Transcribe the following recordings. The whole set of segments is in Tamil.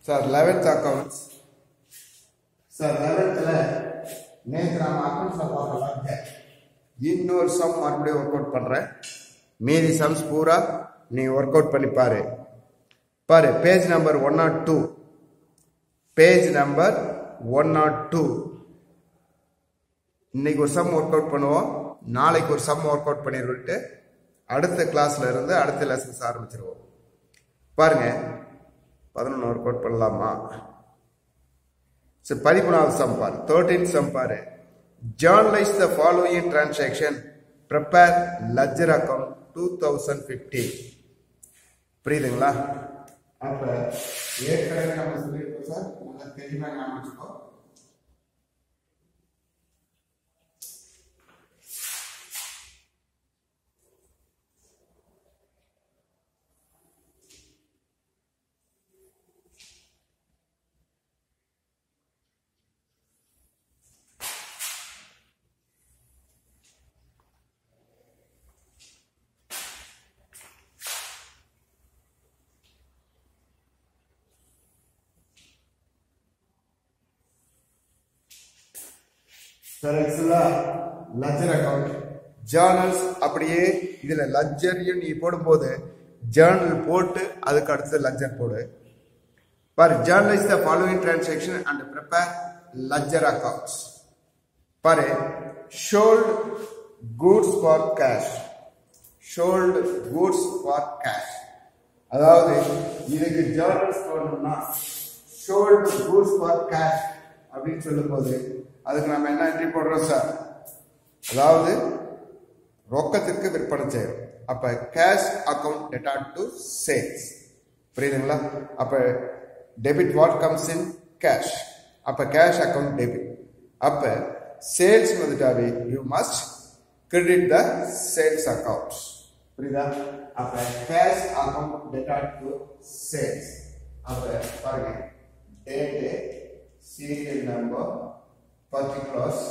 சார் லெவன்த் அக்கௌண்ட்ஸ் சார் லெவன்த்தில் நேற்று நம்ம அக்கௌண்ட்ஸில் பார்க்கலாம் இன்னொரு சம் மறுபடியும் ஒர்க் அவுட் பண்ணுறேன் மீதி சம்ஸ் பூரா நீ ஒர்க் அவுட் பண்ணி பாரு பாரு page number one nought two page number one nought two இன்னைக்கு ஒரு சம் ஒர்க் அவுட் பண்ணுவோம் நாளைக்கு ஒரு சம் ஒர்க் அவுட் பண்ணிட்டு அடுத்த கிளாஸ்ல இருந்து அடுத்த லெசன்ஸ் ஆரம்பிச்சிருவோம் பாருங்க பதினொன்று ஒர்க் அவுட் பண்ணலாமா சரி பதிமூணாவது சம் பாரு தேர்ட்டீன் சம் பாரு journalise the following transaction prepare ledger account two thousand fifteen புரியுதுங்களா அப்ப ஏற்கனவே நம்ம சொல்லியிருக்கோம் சார் நல்லா தெளிவாக ஞாபகம் வச்சுக்கோ சார் ஆக்சுவலா லஜர் அக்கவுண்ட் ஜேர்னல்ஸ் அப்படியே இதுல லஜர்யும் நீ போடும்போது ஜேர்னல் போட்டு அதுக்கு அடுத்து லஜர் போடு பாரு journalise the following transaction and prepare ledger accounts பாரு sold goods for cash sold goods for cash அதாவது இதுக்கு ஜேர்னல்ஸ் போடணும்னா ஷோல்டு கூட்ஸ் ஃபார் கேஷ் அப்படின்னு சொல்லும்போது அதுக்கு நம்ம என்ன என்ட்ரி போடுறோம் சார் அதாவது ரொக்கத்திற்கு விற்பனை செய்யறோம் அப்ப cash account debtor to sales புரியுதுங்களா அப்ப debit what comes in cash அப்ப கேஷ் அக்கவுண்ட் டெபிட் அப்ப சேல்ஸ் வந்துட்டாவே you must credit the sales accounts புரியுதா அப்ப cash account debtor to sales அப்ப பாருங்க டேட்டு சீரியல் நம்பர் பர்டிகுலர்ஸ்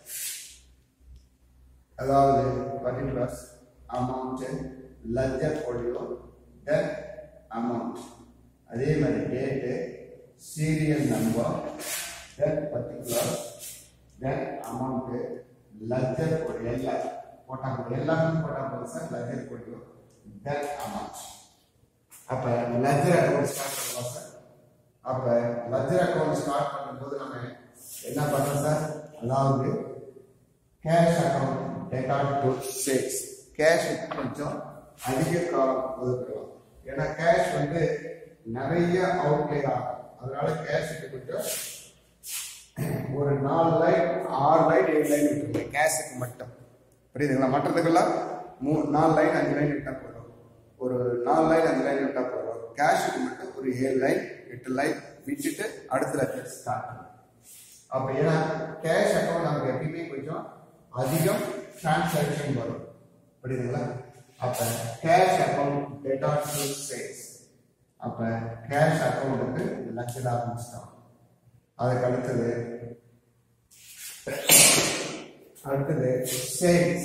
அதாவது particulars amount ledger folio then amount அதே மாதிரி date serial number then particular then amount ledger folio எல்லாம் போட்டா போதும் எல்லாமே போட்டா போதும் sir ledger folio then amount அப்ப லஜர் அக்கௌண்ட் ஸ்டார்ட் பண்ணலாம் சார் அப்ப லஜர் அக்கௌண்ட் ஸ்டார்ட் பண்ணும்போது நம்ம என்ன பண்றோம் சார் அதாவது cash account data to sales cash கொஞ்சம் அதிக காலம் ஒதுக்கலாம் ஏன்னா கேஷ் வந்து நிறைய அவுட்லே ஆகும் அதனால கேஷுக்கு கொஞ்சம் ஒரு நாலு லைன் ஆறு லைன் ஏழு லைன் விட்டுருங்க கேஷுக்கு மட்டும் புரியுதுங்களா மற்றதுக்கெல்லாம் மூ நாலு லைன் அஞ்சு லைன் விட்டா போதும் ஒரு நாலு லைன் அஞ்சு லைன் விட்டா போதும் கேஷுக்கு மட்டும் ஒரு ஏழு லைன் எட்டு லைன் விட்டுட்டு அடுத்த லெட்டர் ஸ்டார்ட் பண்ணும் அப்ப ஏன்னா கேஷ் அக்கௌண்ட் நமக்கு எப்பயுமே கொஞ்சம் அதிகம் டிரான்சாக்ஷன் வரும் புரியுதுங்களா அப்ப cash account data to sales அப்ப கேஷ் அக்கௌண்ட்டுக்கு லட்சம் ஆரம்பிச்சிட்டோம் அதுக்கு அடுத்தது அடுத்தது சேல்ஸ்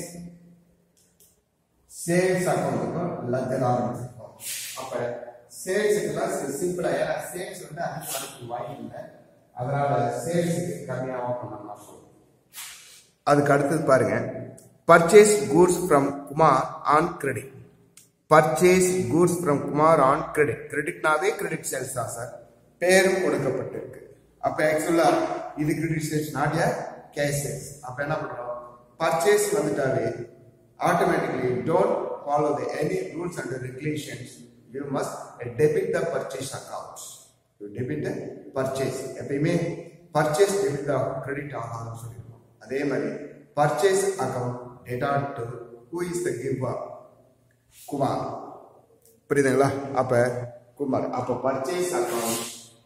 சேல்ஸ் அக்கௌண்ட்டுக்கும் லட்சம் ஆரம்பிச்சிருக்கோம் அப்ப சேல்ஸுக்குலாம் சிம்பிளா ஏன்னா சேல்ஸ் வந்து அதிகம் வாய்ப்பு இல்லை அதனால சேல்ஸுக்கு கம்மியாகவும் பண்ணலாம் அதுக்கு அடுத்தது பாருங்க purchase goods from Kumar on credit purchase goods from Kumar on credit கிரெடிட்னாவே கிரெடிட் சேல்ஸ் தான் சார் பேரும் கொடுக்கப்பட்டிருக்கு அப்ப ஆக்சுவலா இது credit sales not a cash sales அப்ப என்ன பண்றோம் பர்ச்சேஸ் வந்துட்டாலே automatically don't follow the any rules and regulations you must debit the purchase accounts you debit purchase எப்பயுமே பர்ச்சேஸ் டெபிட் கிரெடிட் ஆகாதுன்னு சொல்லியிருக்கோம் அதே மாதிரி purchase account data to who is the giver Kumar புரியுதுங்களா அப்ப குமார் அப்ப பர்ச்சேஸ் அக்கவுண்ட்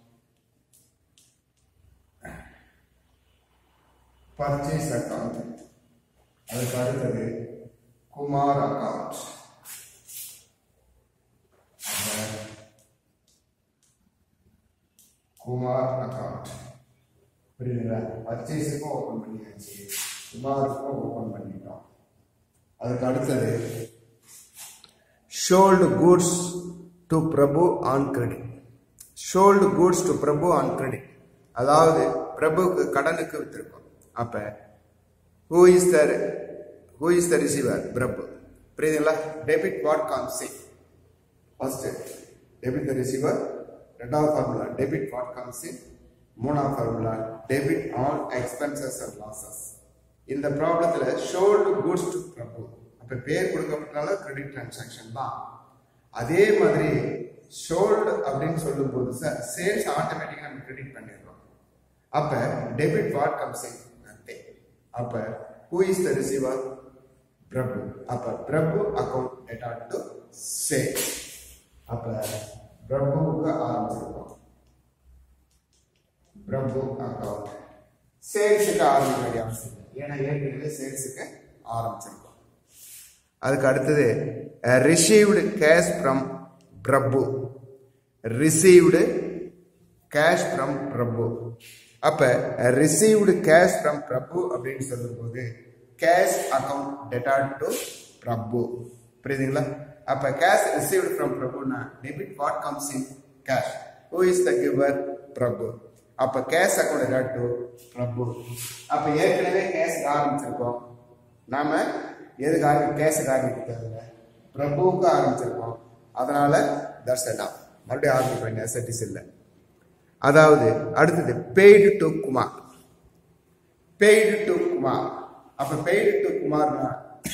பர்ச்சேஸ் அக்கவுண்ட் அதுக்கு அடுத்தது குமார் அக்கவுண்ட் குமார் அக்கவுண்ட் புரியுதுங்களா பர்ச்சேஸுக்கும் ஓப்பன் பண்ணியாச்சு குமாருக்கும் ஓப்பன் பண்ணிட்டோம் அதுக்கு அடுத்தது sold goods to Prabhu on credit sold goods to Prabhu on credit அதாவது பிரபுவுக்கு கடனுக்கு வித்திருக்கோம் அப்ப who is the who is the receiver Prabhu புரியுதுங்களா debit what come see first debit the receiver ரெண்டாவது formula debit what comes in மூணாவது formula debit all expenses and losses இந்த ப்ராப்ளத்துல ஷோல்டு குட்ஸ் டு பிரபு அப்ப பேர் கொடுக்கப்பட்டால கிரெடிட் டிரான்சாக்ஷன் தான் அதே மாதிரி ஷோல்டு அப்படின்னு சொல்லும்போது சார் சேல்ஸ் ஆட்டோமேட்டிக்கா நம்ம கிரெடிட் பண்ணிடுறோம் அப்ப debit what comes in nothing அப்ப who is the receiver Prabhu அப்ப Prabhu account data to sales அப்ப பிரபுவுக்கு ஆரம்பிச்சிருக்கோம் பிரபு அக்கௌண்ட் சேல்ஸுக்கு ஆரம்பிக்க வேண்டிய அவசியம் இல்லை ஏன்னா ஏற்கனவே சேல்ஸுக்கு ஆரம்பிச்சிருக்கோம் அதுக்கு அடுத்தது received cash from Prabhu received cash from Prabhu அப்ப ரிசீவ்டு கேஷ் ஃப்ரம் பிரபு அப்படின்னு சொல்லும்போது cash account data to Prabhu புரியுதுங்களா அப்ப கேஷ் ரிசீவ்டு ஃப்ரம் பிரபுனா debit what comes in cash who is the giver Prabhu அப்ப cash account data to Prabhu அப்ப ஏற்கனவே கேஷ் ஆரம்பிச்சிருக்கோம் நாம எதுக்கு ஆரம்பி கேஷுக்கு ஆரம்பிக்கிறது பிரபுவுக்கு ஆரம்பிச்சிருக்கோம் அதனால தட்ஸ் எல்லாம் மறுபடியும் ஆரம்பிக்க வேண்டிய நெசட்டிஸ் இல்லை அதாவது அடுத்தது paid to Kumar paid to Kumar அப்ப பெய்டு டு குமார்னா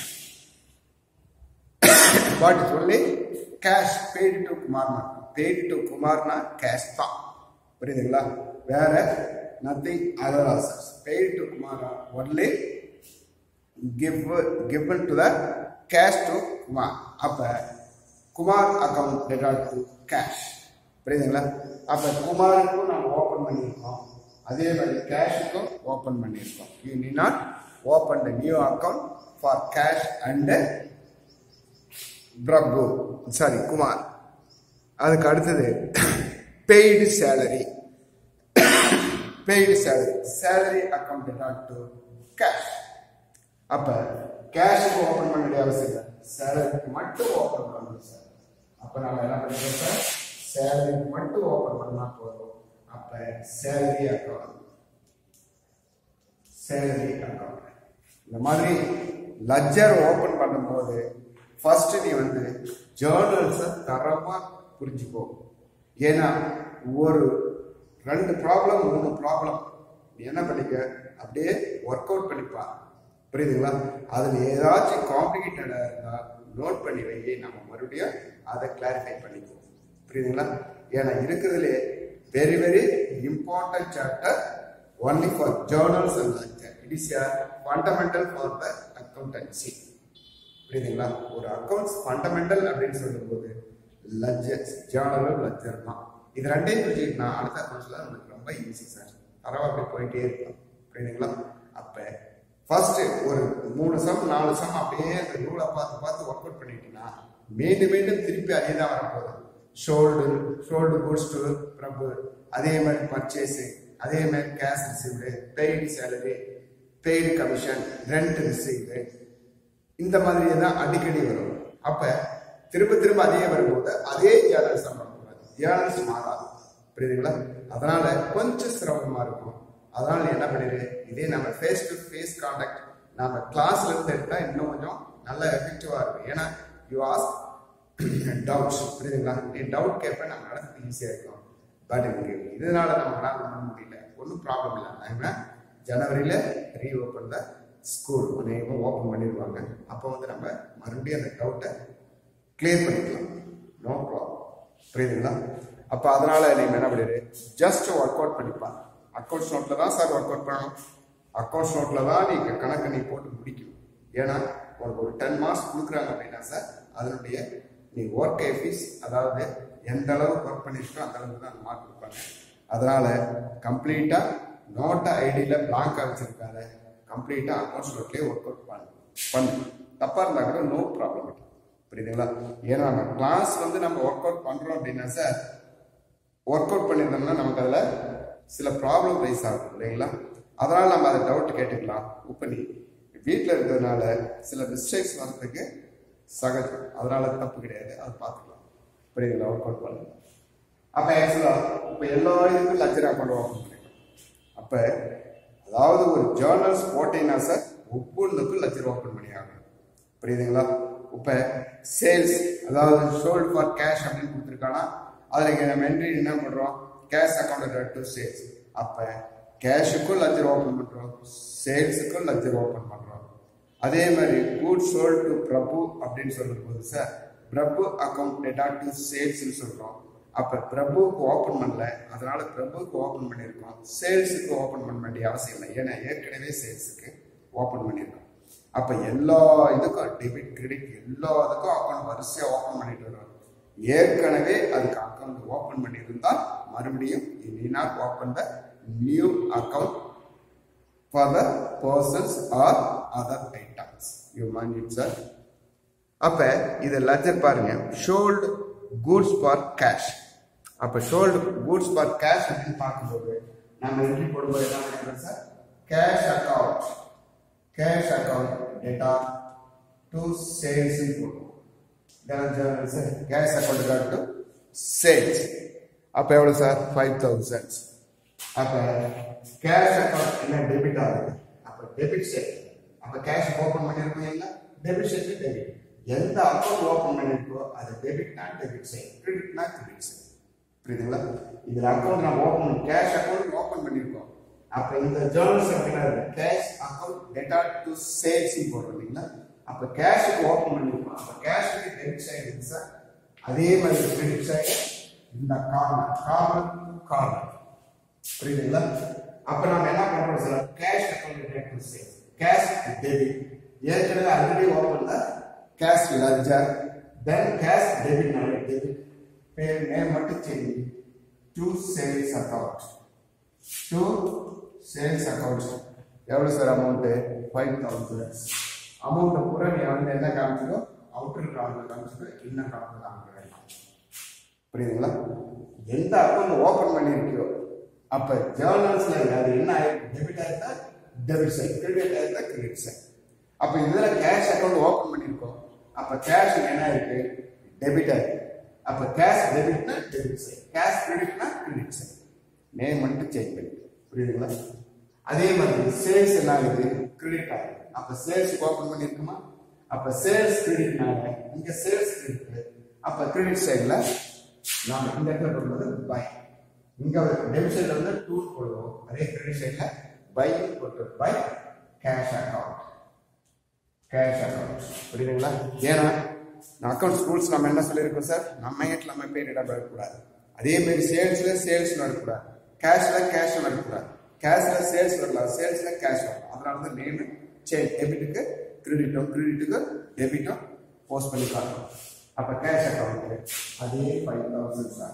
what is only cash paid to குமார்னா பெய்டு டு குமார்னா கேஷ் தான் புரியுதுங்களா வேற nothing other others paid to Kumar only give given to the cash to Kumar அப்ப Kumar account dated to cash புரியுதுங்களா அப்ப குமாருக்கும் நம்ம ஓபன் பண்ணியிருக்கோம் அதே மாதிரி கேஷுக்கும் ஓபன் பண்ணியிருக்கோம் you need not open the new account for cash and Prabhu sorry Kumar அதுக்கு அடுத்தது paid salary paid salary salary account dated to cash அப்ப கேஷுக்கு ஓபன் பண்ண வேண்டிய அவசியம் இல்லை சேலரிக்கு மட்டும் ஓபன் பண்ணணும் சார் அப்ப நம்ம என்ன பண்ணிக்கிறோம் சார் சேலரிக்கு மட்டும் ஓபன் பண்ணா போதும் அப்ப சேலரி அக்கௌண்ட் சேலரி அக்கௌண்ட் இந்த மாதிரி லஜர் ஓபன் பண்ணும்போது ஃபர்ஸ்ட் நீ வந்து ஜேர்னல்ஸை தரமா புரிஞ்சுக்கோ ஏன்னா ஒரு ரெண்டு ப்ராப்ளம் மூணு ப்ராப்ளம் நீ என்ன பண்ணிக்க அப்படியே ஒர்க் அவுட் பண்ணிப்பா புரியுதுங்களா அதில் ஏதாச்சும் காம்ப்ளிகேட்டடாக இருந்தால் நோட் பண்ணி வை நம்ம மறுபடியும் அதை கிளாரிஃபை பண்ணிக்குவோம் புரியுதுங்களா ஏன்னா இருக்கிறதுலே very very important chapter only for journals and lecture it is a fundamental for the accountancy புரியுதுங்களா ஒரு அக்கௌண்ட்ஸ் ஃபண்டமெண்டல் அப்படின்னு சொல்லும்போது லஜர் ஜேர்னலும் லஜர் தான் இது ரெண்டையும் புரிஞ்சுக்கிட்டா அடுத்த அக்கௌண்ட்ஸ்ல நமக்கு ரொம்ப ஈஸி சார் தரவா அப்படி போயிட்டே இருக்கும் புரியுதுங்களா அப்ப ஃபர்ஸ்ட் ஒரு மூணு சம் நாலு சம் அப்படியே அந்த ரூலை பார்த்து பார்த்து ஒர்க் அவுட் பண்ணிட்டீங்கன்னா மீண்டும் மீண்டும் திருப்பி அதே தான் வரப்போகுது sold sold goods to Prabhu அதே மாதிரி பர்ச்சேஸ் அதே மாதிரி cash received paid salary paid commission rent received இந்த மாதிரி தான் அடிக்கடி வரும் அப்ப திரும்ப திரும்ப அதே வரும்போது அதே ஜேர்னல்ஸ் நம்ம வரக்கூடாது ஜேர்னல்ஸ் மாறாது புரியுதுங்களா அதனால கொஞ்சம் சிரமமா இருக்கும் அதனால நீ என்ன பண்ணிடு இதே நம்ம ஃபேஸ் டு ஃபேஸ் கான்டாக்ட் நம்ம கிளாஸ்ல இருந்து எடுத்தா இன்னும் கொஞ்சம் நல்ல எஃபெக்டிவா இருக்கும் ஏன்னா யூ ஆஸ்க் டவுட்ஸ் புரியுதுங்களா நீ டவுட் கேட்ப நம்ம நடத்துறது ஈஸியா இருக்கும் பட் எனக்கு இதனால நம்மளால பண்ண முடியல ஒன்றும் ப்ராப்ளம் இல்லை நம்ம ஜனவரியில ரீ ஓப்பன் த ஸ்கூல் அநேகமாக ஓப்பன் பண்ணிடுவாங்க அப்போ வந்து நம்ம மறுபடியும் அந்த டவுட்டை கிளியர் பண்ணிக்கலாம் நோ ப்ராப்ளம் புரியுதுங்களா அப்போ அதனால நீங்க என்ன பண்ணிடு ஜஸ்ட் ஒர்க் அவுட் பண்ணிப்பா அக்கௌண்ட்ஸ் நோட்டில் தான் சார் ஒர்க் அவுட் பண்ணணும் அக்கௌண்ட்ஸ் நோட்டில் தான் நீங்க கணக்கு நீ போட்டு முடிக்கணும் ஏன்னா உனக்கு ஒரு டென் மார்க்ஸ் கொடுக்குறாங்க அப்படின்னா சார் அதனுடைய நீ ஒர்க் எஃபீஸ் அதாவது எந்த அளவுக்கு ஒர்க் பண்ணிருக்கோ அந்த அளவுக்கு தான் மார்க் கொடுப்பாங்க அதனால கம்ப்ளீட்டா நோட்டை ஐடியில் பிளாங்காக வச்சிருக்காரு கம்ப்ளீட்டா அக்கௌண்ட்ஸ் நோட்லேயே ஒர்க் அவுட் பண்ணு பண்ணு தப்பா இருந்தா கூட நோ ப்ராப்ளம் புரியுதுங்களா ஏன்னா நம்ம கிளாஸ் வந்து நம்ம ஒர்க் அவுட் பண்றோம் அப்படின்னா சார் ஒர்க் அவுட் பண்ணியிருந்தோம்னா நமக்கு அதில் சில ப்ராப்ளம் ரைஸ் ஆகும் இல்லைங்களா அதனால நம்ம அதை டவுட் கேட்டுக்கலாம் இப்போ நீ வீட்டில் இருக்கிறதுனால சில மிஸ்டேக்ஸ் வர்றதுக்கு சகஜம் அதனால தப்பு கிடையாது அதை பார்த்துக்கலாம் புரியுதுங்களா ஒர்க் அவுட் பண்ணுங்க அப்ப ஆக்சுவலா இப்ப எல்லா இதுக்கும் லெஜர் அக்கௌண்ட் ஓப்பன் பண்ணிக்கலாம் அப்ப அதாவது ஒரு ஜேர்னல்ஸ் போட்டீங்கன்னா சார் ஒவ்வொன்றுக்கும் லெஜர் ஓப்பன் பண்ணி ஆகணும் புரியுதுங்களா இப்ப சேல்ஸ் அதாவது சோல்ட் ஃபார் கேஷ் அப்படின்னு கொடுத்துருக்கானா அதுல நம்ம என்ட்ரி என்ன பண்றோம் கேஷ் அக்கௌண்ட் டு சேல்ஸ் அப்ப கேஷுக்கும் லெஜர் ஓப்பன் பண்றோம் சேல்ஸுக்கும் லெஜர் ஓப்பன் பண்றோம் அதே மாதிரி குட் சோல்ட் டு பிரபு அப்படின்னு சொல்லும்போது sir Prabhu account data to சேல்ஸ்னு சொல்றோம் அப்ப பிரபுவுக்கு ஓபன் பண்ணல அதனால பிரபுவுக்கு ஓபன் பண்ணியிருக்கோம் சேல்ஸுக்கு ஓபன் பண்ண வேண்டிய அவசியம் இல்லை ஏன்னா ஏற்கனவே சேல்ஸுக்கு ஓபன் பண்ணியிருக்கோம் அப்ப எல்லா இதுக்கும் டெபிட் கிரெடிட் எல்லா இதுக்கும் அக்கௌண்ட் வரிசையா ஓபன் பண்ணிட்டு வரோம் ஏற்கனவே அதுக்கு அக்கௌண்ட் ஓபன் பண்ணியிருந்தால் மறுபடியும் need not open the new account for the persons or other items. You mind it, sir? அப்ப இது லெஜர் பாருங்க ஷோல்டு கூட்ஸ் ஃபார் கேஷ் அப்ப ஷோல்டு கூட்ஸ் ஃபார் கேஷ் அப்படின்னு பார்க்கும்போது நம்ம என்ட்ரி போடும்போது என்ன பண்ணுறோம் sir cash account cash account data to sales போடுவோம் கேஷ் அக்கவுண்ட் டு சேல்ஸ் அப்ப எவ்வளவு சார் ஃபைவ் தௌசண்ட் அப்ப கேஷ் அக்கவுண்ட் என்ன டெபிட் ஆகுது அப்ப டெபிட் செட் அப்ப கேஷ் ஓபன் பண்ணிருக்கோம் இல்ல டெபிட் செட் டெபிட் எந்த அக்கவுண்ட் ஓபன் பண்ணிருக்கோ அது டெபிட்னா டெபிட் செட் கிரெடிட்னா கிரெடிட் செட் புரியுதுங்களா இதுல அக்கவுண்ட் நம்ம ஓபன் கேஷ் அக்கவுண்ட் ஓபன் பண்ணிருக்கோம் அப்ப இந்த ஜேர்னல்ஸ் அப்படின்னா cash account data to sales போடுறோம் இல்லைங்களா அப்ப கேஷுக்கு ஓபன் பண்ணிருக்கோம் அப்ப கேஷுக்கு டெபிட் சைடு இருக்கு சார் அதே மாதிரி கிரெடிட் சைடு இந்த கார்னர் கார்னர் கார்னர் புரியுதுங்களா அப்ப நம்ம என்ன பண்றோம் sir cash account date sale cash debit ஏற்கனவே ஆல்ரெடி ஓபன்ல cash ledger then cash debit நாளை டெபிட் பேர் நேம் மட்டும் change to sales account to sales account எவ்வளவு sir amount five thousand amount பூரா நீ வந்து என்ன காமிச்சதோ அவுட்டர் கார்டில் காமிச்சதோ இன்னும் கார்டில் காமிக்கிறேன் புரியுதுங்களா எந்த அக்கௌண்ட் ஓபன் பண்ணிருக்கியோ அப்ப ஜேர்னல்ஸ்ல அது என்ன ஆயிருக்கு டெபிட் ஆயிருந்தா டெபிட் சைட் கிரெடிட் ஆயிருந்தா கிரெடிட் சைட் அப்ப இதுல கேஷ் அக்கௌண்ட் ஓபன் பண்ணிருக்கோம் அப்ப கேஷ் என்ன இருக்கு டெபிட் ஆயிருக்கு அப்ப கேஷ் டெபிட்னா டெபிட் சைட் கேஷ் கிரெடிட்னா கிரெடிட் சைட் நேம் மட்டும் சேஞ்ச் பண்ணி புரியுதுங்களா அதே மாதிரி சேல்ஸ் என்ன ஆகுது கிரெடிட் ஆகுது அப்ப சேல்ஸ் ஓபன் பண்ணிருக்குமா அப்ப சேல்ஸ் கிரெடிட்னால இங்க சேல்ஸ் கிரெடிட் அப்ப கிரெடிட் சைடுல நாம இந்த இடத்துல போடுறது பை இங்க டெபிட் சைடுல வந்து டூ போடுவோம் அதே கிரெடிட் சைடுல பை போட்டு by cash account cash account புரியுதுங்களா ஏன்னா அக்கவுண்ட்ஸ் ரூல்ஸ் நம்ம என்ன சொல்லியிருக்கோம் சார் நம்ம வீட்டில் நம்ம பேர் இடம் வரக்கூடாது அதே மாதிரி சேல்ஸ்ல சேல்ஸ் வரக்கூடாது கேஷ்ல கேஷ் வரக்கூடாது கேஷ்ல சேல்ஸ் வரலாம் சேல்ஸ்ல கேஷ் வரலாம் அதனால தான் நேம் சேஞ்ச் டெபிட்டுக்கு கிரெடிட்டும் கிரெடிட்டுக்கு டெபிட்டும் போஸ்ட் பண்ணி காட்டணும் அப்ப கேஷ் அக்கவுண்ட் அதே ஃபைவ் தௌசண்ட் சார்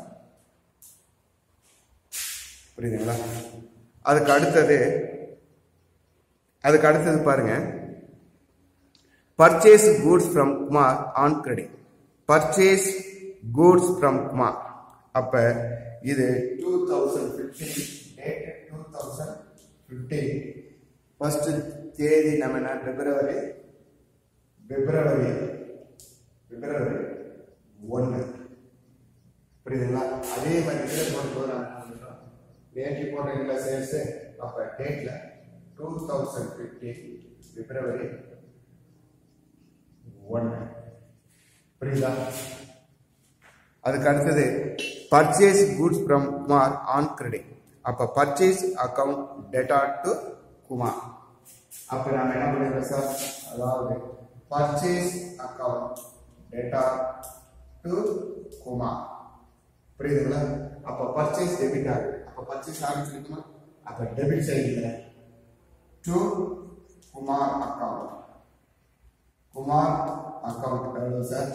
புரியுதுங்களா அதுக்கு அடுத்தது அதுக்கு அடுத்தது பாருங்க purchase goods from Kumar on credit purchase goods from Kumar அப்ப இது two thousand fifteen date two thousand fifteen first தேதி நம்ம என்ன பிப்ரவரி பிப்ரவரி பிப்ரவரி ஒன்று புரியுதுங்களா அதே மாதிரி இதில் போடும்போது நம்ம என்ன பண்ணுறோம் நேற்று போடுறீங்களா சேல்ஸு அப்போ டேட்டில் டூ தௌசண்ட் ஃபிஃப்டீன் பிப்ரவரி ஒன்று புரியுதா அதுக்கு அடுத்தது purchase goods from Kumar on credit அப்ப purchase account data to Kumar அப்ப நாம என்ன பண்ணிடுறோம் சார் அதாவது purchase account data to Kumar புரியுதுங்களா அப்ப பர்ச்சேஸ் டெபிட் ஆகுது அப்ப பர்ச்சேஸ் ஆரம்பிச்சிருக்குமா அப்ப டெபிட் சைடுல to Kumar account Kumar account எவ்வளவு சார்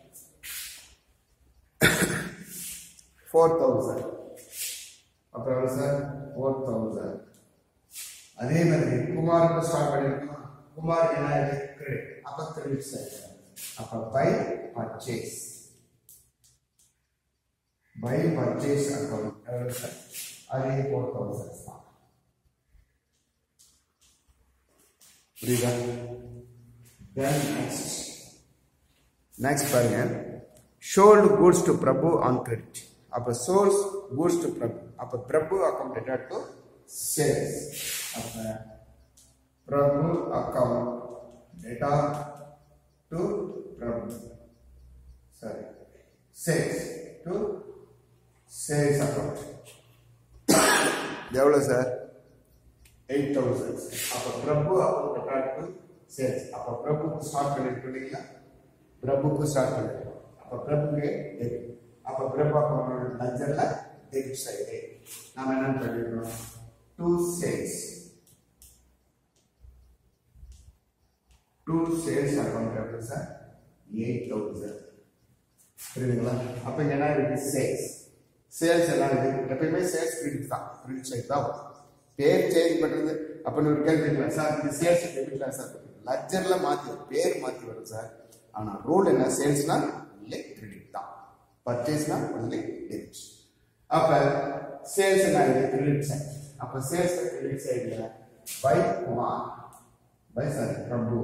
ஃபோர் தௌசண்ட் அப்புறம் எவ்வளவு சார் ஃபோர் தௌசண்ட் அதே மாதிரி குமாருக்கு ஸ்டார்ட் பண்ணிருக்கோம் குமார் என்ன கிரெடிட் அப்ப கிரெடிட் சைடு அப்ப by purchase by purchase account எவ்வளவு சார் அதே ஃபோர் தௌசண்ட் தான் புரியுதா then next next பாருங்க sold goods to Prabhu on credit அப்போ சோர்ஸ் கூட்ஸ் டு பிரபு அப்போ Prabhu account data to sales அப்போ Prabhu account data to Prabhu சரி சேல்ஸ் டு சேல்ஸ் அக்கௌண்ட் எவ்வளோ சார் எயிட் தௌசண்ட் அப்போ Prabhu account data to sales அப்போ பிரபுக்கு ஸ்டார்ட் பண்ணிருக்கோம் இல்லைங்களா பிரபுக்கு ஸ்டார்ட் பண்ணிருக்கோம் அப்போ பிரபுக்கு டெபிட் அப்போ பிரபு அக்கௌண்ட் லஞ்சரில் டெபிட் சைடு நாம என்ன பண்ணிருக்கோம் to sales to sales account எவ்வளோ சார் எயிட் தௌசண்ட் புரியுதுங்களா அப்போ இங்க என்ன இருக்கு சேல்ஸ் சேல்ஸ் என்ன இருக்கு எப்பயுமே சேல்ஸ் கிரெடிட் தான் கிரெடிட் சைடு தான் வரும் பேர் சேஞ்ச் பண்றது அப்ப நீ ஒரு கேள்வி கேட்கலாம் சார் இந்த சேல்ஸ் டெபிட்ல சார் லட்ஜர்ல மாத்தி வரும். பேர் மாத்தி வரும் சார் ஆனா ரூல் என்ன சேல்ஸ்னா ஒன்லி கிரெடிட் தான் பர்ச்சேஸ்னா ஒன்லி டெபிட் அப்ப சேல்ஸ் என்ன இருக்கு கிரெடிட் சைடு அப்ப சேல்ஸ் கிரெடிட் சைடுல by Kumar by sorry Prabhu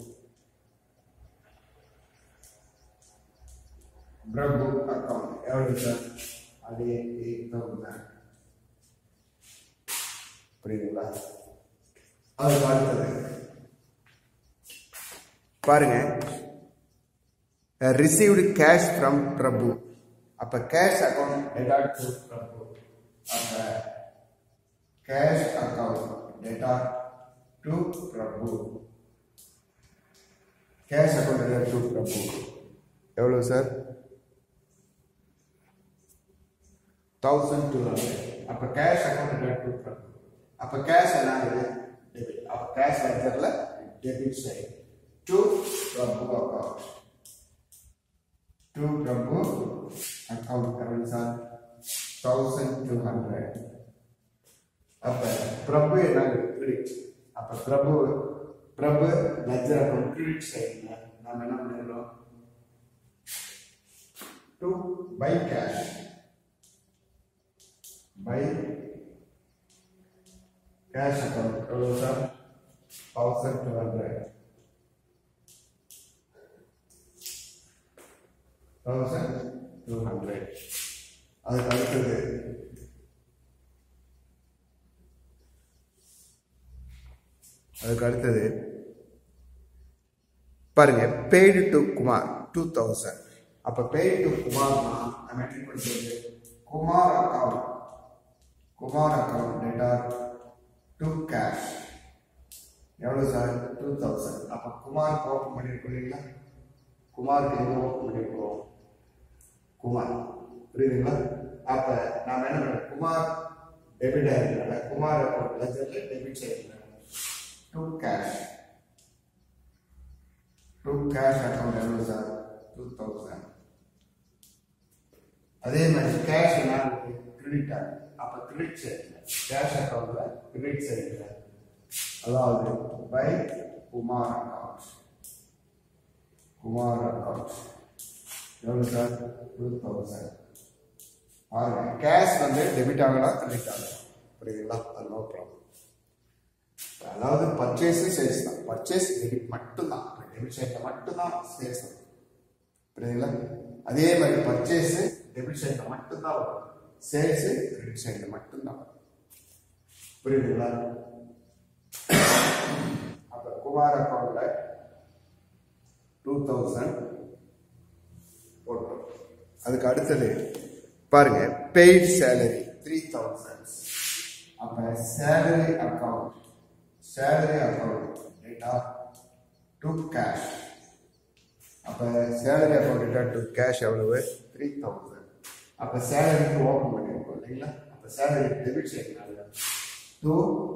Prabhu account எவ்வளவு சார் அதே எயிட் தௌசண்ட் புரியுதுங்களா அதுக்கு அடுத்தது பாருங்க ரிசீவ்டு கேஷ் ஃப்ரம் பிரபு அப்ப cash account data to Prabhu அப்ப cash account data to Prabhu cash account data to Prabhu எவ்வளவு சார் தௌசண்ட் டூ ஹண்ட்ரட் அப்போ கேஷ் அக்கௌண்ட் டூ பிரபு அப்போ கேஷ் என்ன ஆகுது டெபிட் அப்போ கேஷ் லெஜரில் debit side to Prabhu account to Prabhu account எவ்வளோ சார் தௌசண்ட் டூ ஹண்ட்ரட் அப்போ பிரபு என்ன கிரெடிட் அப்போ Prabhu Prabhu ledger account credit சைடில் நாம் என்ன பண்ணிடுறோம் to by cash by cash account எவ்வளவு sir thousand two hundred thousand two hundred அதுக்கு அடுத்தது அதுக்கு அடுத்தது பாருங்க paid to Kumar two thousand அப்ப பெய்டு டு குமார்னா நம்ம என்ன பண்ணுறது Kumar account Kumar account data to cash எவ்வளோ சார் டூ தௌசண்ட் அப்போ குமாருக்கு ஓப்பன் பண்ணியிருக்கோம் இல்லைங்களா குமாருக்கு எங்கே ஓப்பன் பண்ணியிருக்கோம் குமார் புரியுதுங்களா அப்போ நாம் என்ன பண்ணுறோம் குமார் டெபிட் ஆகிருக்கிறனால குமார் அக்கௌண்ட் லெஜரில் டெபிட் ஆகிருக்கிறாங்க to cash to cash account எவ்வளோ சார் டூ தௌசண்ட் அதே மாதிரி கேஷ் என்ன கிரெடிட் ஆகுது அப்போ கிரெடிட் சைடில் கேஷ் அக்கௌண்ட்டில் கிரெடிட் சைடில் அதாவது by Kumar account Kumar account எவ்வளோ சார் டூ தௌசண்ட் பாருங்க கேஷ் வந்து டெபிட் ஆகலாம் கிரெடிட் ஆகலாம் புரியுதுங்களா அது நோ ப்ராப்ளம் அதாவது பர்ச்சேஸ் சேல்ஸ் தான் பர்ச்சேஸ் டெபிட் மட்டும்தான் டெபிட் சைடில் மட்டும்தான் சேல்ஸ் வரும் புரியுதுங்களா அதே மாதிரி பர்ச்சேஸ் டெபிட் சைடில் மட்டும்தான் வரும் சேல்ஸ் கிரெடிட் சைடில் மட்டும்தான் வரும் புரியுதுங்களா அப்போ குமார் அக்கௌண்ட்ல டூ தௌசண்ட் போட்டோம் அதுக்கு அடுத்தது பாருங்க பெய்ட் சேலரி த்ரீ தௌசண்ட் அப்போ salary account salary account data to cash அப்போ salary account data to cash எவ்வளவு த்ரீ தௌசண்ட் அப்போ சேலரிக்கு ஓப்பன் பண்ணியிருக்கோம் இல்லைங்களா அப்போ சேலரி டெபிட் செய்யணும் டு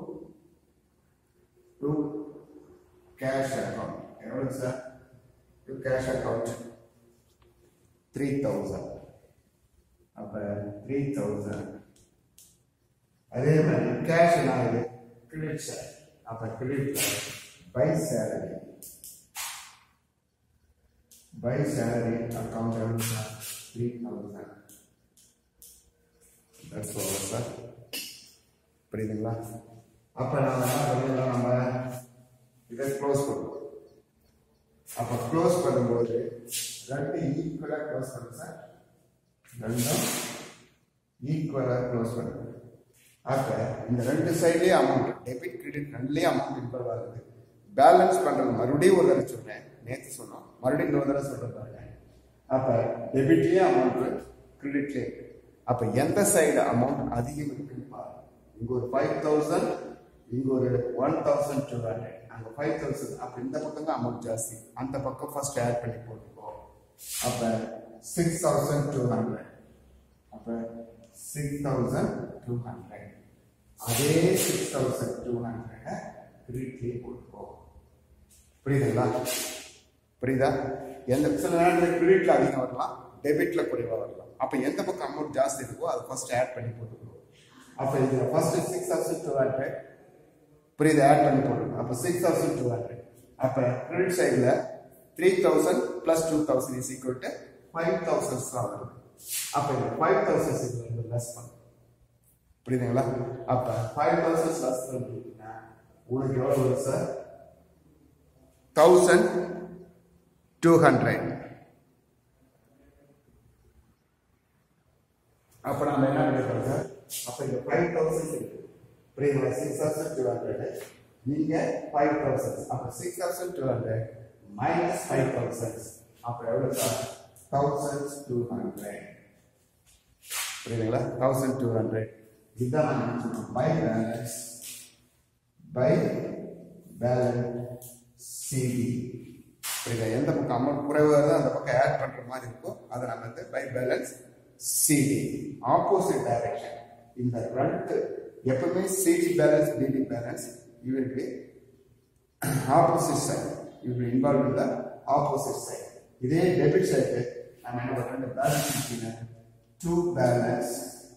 டு கேஷ் அக்கௌண்ட் எவ்வளோ sir to cash account three thousand அப்போ த்ரீ தௌசண்ட் அதே மாதிரி கேஷ் என்ன ஆகுது கிரெடிட் சார் அப்போ credit by salary by salary account எவ்வளோ sir three thousand that's over sir புரியுதுங்களா அப்போ நம்ம என்ன பண்ணிடலாம் நம்ம இதை க்ளோஸ் பண்ணுவோம் அப்போ க்ளோஸ் பண்ணும்போது ரெண்டு ஈக்குவலாக க்ளோஸ் பண்ணும் சார் ரெண்டும் ஈக்குவலாக க்ளோஸ் பண்ணுங்க அப்போ இந்த ரெண்டு சைட்லேயே அமௌண்ட் டெபிட் கிரெடிட் ரெண்டுலேயும் அமௌண்ட் இன்வால்வ் ஆகுது பேலன்ஸ் பண்ணுறது மறுபடியும் ஒரு தடவை சொல்றேன் நேற்று சொன்னோம் மறுபடியும் இன்னொரு தடவை சொல்கிறேன் பாருங்க அப்போ டெபிட்லேயே அமௌண்ட் கிரெடிட்லேயே அப்போ எந்த சைடு அமௌண்ட் அதிகம் இருக்குன்னு பாருங்க இங்கே ஒரு ஃபைவ் தௌசண்ட் இங்கே ஒரு ஒன் தௌசண்ட் டூ ஹண்ட்ரட் அங்கே ஃபைவ் தௌசண்ட் அப்போ இந்த பக்கம் தான் அமௌண்ட் ஜாஸ்தி அந்த பக்கம் ஃபர்ஸ்ட் ஆட் பண்ணி போட்டுக்கோ அப்போ சிக்ஸ் தௌசண்ட் டூ ஹண்ட்ரட் அப்போ சிக்ஸ் தௌசண்ட் டூ ஹண்ட்ரட் அதே சிக்ஸ் தௌசண்ட் டூ ஹண்ட்ரடை கிரெடிட்லேயே போட்டுக்கோ புரியுதுங்களா புரியுதா எந்த சில நேரத்தில் கிரெடிட்ல அதிகம் வரலாம் டெபிட்ல குறைவா வரலாம் அப்போ எந்த பக்கம் அமௌண்ட் ஜாஸ்தி இருக்கோ அதை ஃபர்ஸ்ட் ஆட் பண்ணி போட்டுக்கணும் அப்போ இதில் first six thousand two hundred புரியுது ஆட் பண்ணி போட்டுக்கணும் அப்போ சிக்ஸ் தௌசண்ட் டூ ஹண்ட்ரட் அப்போ கிரெடிட் சைடில் three thousand plus two thousand is equal to five thousands தான் வருது அப்போ இந்த ஃபைவ் தௌசண்ட்ஸ் இது வந்து லெஸ் பண்ணும் புரியுதுங்களா அப்போ ஃபைவ் தௌசண்ட் லெஸ் பண்ணிட்டீங்கன்னா உனக்கு எவ்வளோ வரும் சார் தௌசண்ட் டூ ஹண்ட்ரட் அப்போ நம்ம என்ன பண்ணிருக்கோம் சார் அப்போ இந்த ஃபைவ் தௌசண்ட் இருக்கு புரியுதுங்களா சிக்ஸ் தௌசண்ட் டூ ஹண்ட்ரட் நீங்க ஃபைவ் தௌசண்ட் அப்போ six thousand two hundred minus five thousand அப்போ எவ்வளோ சார் தௌசண்ட் டூ ஹண்ட்ரட் புரியுதுங்களா தௌசண்ட் டூ ஹண்ட்ரட் இதுதான் நம்ம என்ன சொன்னோம் by balance by balance CD புரியுதா எந்த பக்கம் அமௌண்ட் குறைவாக வருதோ அந்த பக்கம் ஆட் பண்ணுற மாதிரி இருக்கும் அதை நம்ம வந்து by balance CD opposite direction இந்த ரெண்டு எப்பவுமே CD balance BD balance you will be opposite side you will involve in the opposite side இதே டெபிட் சைடு நம்ம என்ன பண்ணுறோம் இந்த balance to balance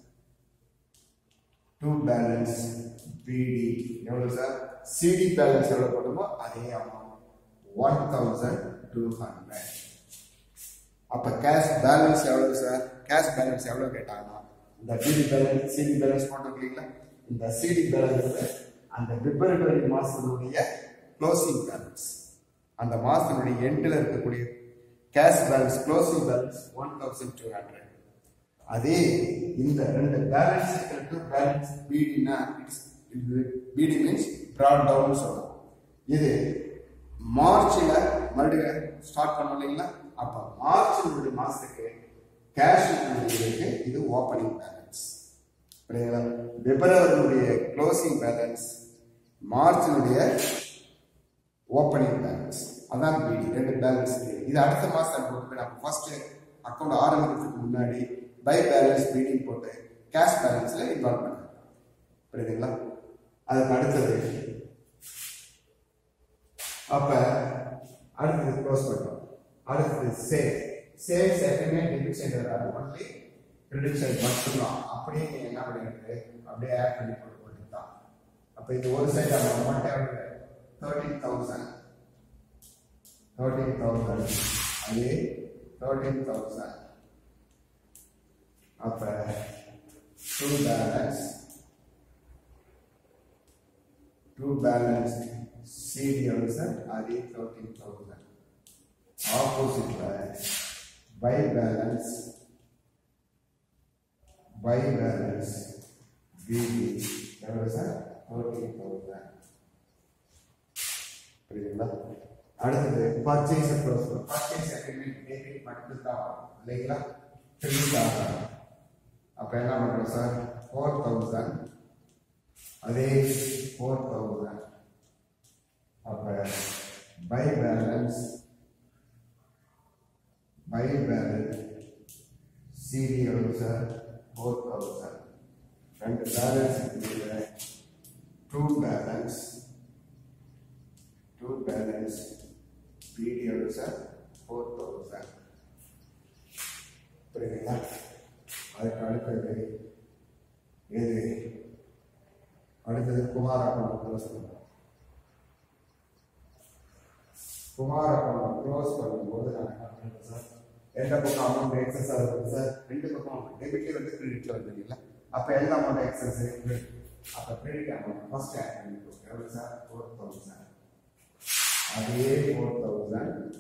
to balance BD எவ்வளோ சார் சிடி பேலன்ஸ் எவ்வளோ போடுமோ அதே amount one thousand two hundred அப்போ கேஷ் பேலன்ஸ் எவ்வளோ சார் கேஷ் பேலன்ஸ் எவ்வளோ கேட்டாங்கன்னா இந்த பிடி பேலன்ஸ் சிடி பேலன்ஸ் போட்டிருக்கீங்களா இந்த சிடி பேலன்ஸ் அந்த பிப்ரவரி மாதத்தினுடைய க்ளோசிங் பேலன்ஸ் அந்த மாதத்தினுடைய எண்டில் இருக்கக்கூடிய cash balance closing balance one thousand two hundred அதே இந்த ரெண்டு பேலன்ஸ் டு பேலன்ஸ் பிடினா பிடி மீன்ஸ் ப்ராட் டவுன் சொல்லலாம் இது மார்ச்ல மறுபடியும் ஸ்டார்ட் பண்ணோம் இல்லைங்களா அப்ப மார்ச் மாசத்துக்கு கேஷ் இருக்கு இது ஓப்பனிங் பேலன்ஸ் புரியுங்களா பிப்ரவரியுடைய க்ளோசிங் பேலன்ஸ் மார்ச்சினுடைய ஓப்பனிங் பேலன்ஸ் அதான் பிடி ரெண்டு பேலன்ஸ் இது அடுத்த மாசம் போட்டு நம்ம ஃபர்ஸ்ட் அக்கௌண்ட் ஆரம்பிக்கிறதுக்கு முன்னாடி பை பேலன்ஸ் பிடி போட்டு கேஷ் பேலன்ஸ்ல இன்வால்வ் பண்ணுங்க புரியுதுங்களா அதுக்கு அடுத்தது அப்ப அடுத்தது க்ளோஸ் பண்ணுறோம் அடுத்தது சேவ் சேவ்ஸ் எப்பயுமே டெபிட் சைடு வராது ஒன்லி கிரெடிட் சைடு மட்டும்தான் அப்படியே நீங்க என்ன பண்ணிருக்கு அப்படியே ஆட் பண்ணி போட்டு போட்டுதான் அப்ப இது ஒரு சைடு நம்ம மட்டும் தேர்ட்டீன் தௌசண்ட் தேர்ட்டீன் தௌசண்ட் அதே தேர்ட்டீன் தௌசண்ட் அப்ப to balance to balance CD also அதே 13000 ஆப்போசிட்ல by balance by balance BD எவ்வளவு சார் 13000 புரியுதுங்களா அடுத்தது purchase close purchase agreement debit மட்டும் தான் இல்லைங்களா கிரெடிட் ஆகும் அப்ப என்ன பண்றோம் சார் ஃபோர் தௌசண்ட் அதே ஃபோர் தௌசண்ட் அப்ப by balance by balance CD எவ்வளவு சார் ஃபோர் தௌசண்ட் ரெண்டு பேலன்ஸ் இருக்குது to balance to balance BD எவ்வளவு சார் ஃபோர் தௌசண்ட் புரியுதுங்களா அதுக்கு அடுத்தது எது அடுத்தது குமார் அக்கௌண்ட் க்ளோஸ் பண்ணுறோம் குமார் அக்கௌண்ட் க்ளோஸ் பண்ணும்போது நான் என்ன பண்ணுறேன் சார் எந்த பக்கம் அமௌண்ட் எக்ஸஸ் ஆகுது சார் ரெண்டு பக்கம் டெபிட்ல வந்து கிரெடிட்ல வந்து இல்லைங்களா அப்போ எந்த அமௌண்ட் எக்ஸஸ் அப்போ கிரெடிட் அமௌண்ட் ஃபர்ஸ்ட் ஆட் பண்ணிக்கோ எவ்வளோ சார் ஃபோர் தௌசண்ட் அதே ஃபோர் தௌசண்ட்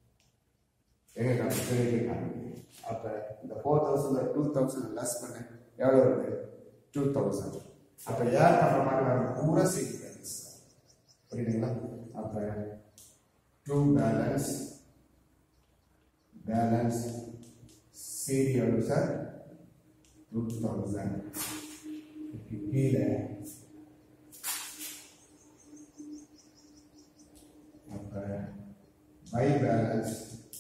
எங்க கிரெடிட் அப்போ இந்த four thousand two thousand less பண்ண எவ்வளோ வருது டூ தௌசண்ட் அப்போ ஏர் பண்ணுற மாதிரி வர பூரா சிடி பேலன்ஸ் புரியுதுங்களா அப்போ டூ பேலன்ஸ் பேலன்ஸ் சிடி எவ்வளோ சார் டூ தௌசண்ட் கீழே அப்போ by balance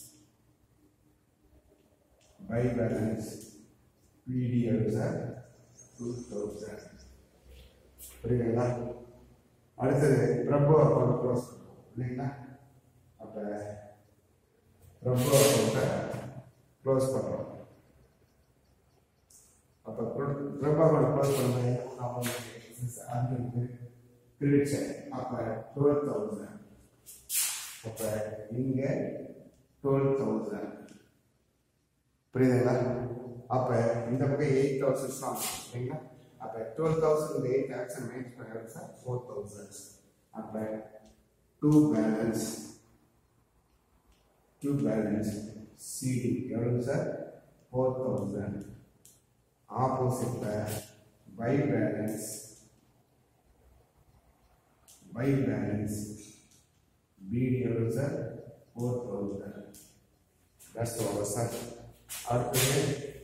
by balance BD எவ்வளோ சார் டூ தௌசண்ட் புரியுதுங்களா அடுத்தது பிரபு அக்கௌண்ட் க்ளோஸ் பண்ணுவோம் இல்லைங்களா அப்போ பிரபு அக்கௌண்ட்டை க்ளோஸ் பண்ணுறோம் அப்போ பிரபு அக்கௌண்ட் க்ளோஸ் பண்ணும்போது அது கிரெடிட் சைட் அப்போ டுவெல் தௌசண்ட் அப்போ இங்கே டுவெல் தௌசண்ட் புரியுதுங்களா அப்போ இந்த பக்கம் எயிட் தௌசண்ட் தான் சரிங்களா அப்போ twelve thousand eight action minus பண்ணுறது சார் ஃபோர் தௌசண்ட் அப்போ to balance to balance CD எவ்வளோ சார் ஃபோர் தௌசண்ட் ஆப்போசிட்டில் by balance by balance BD எவ்வளோ sir four thousand that's over sir அடுத்தது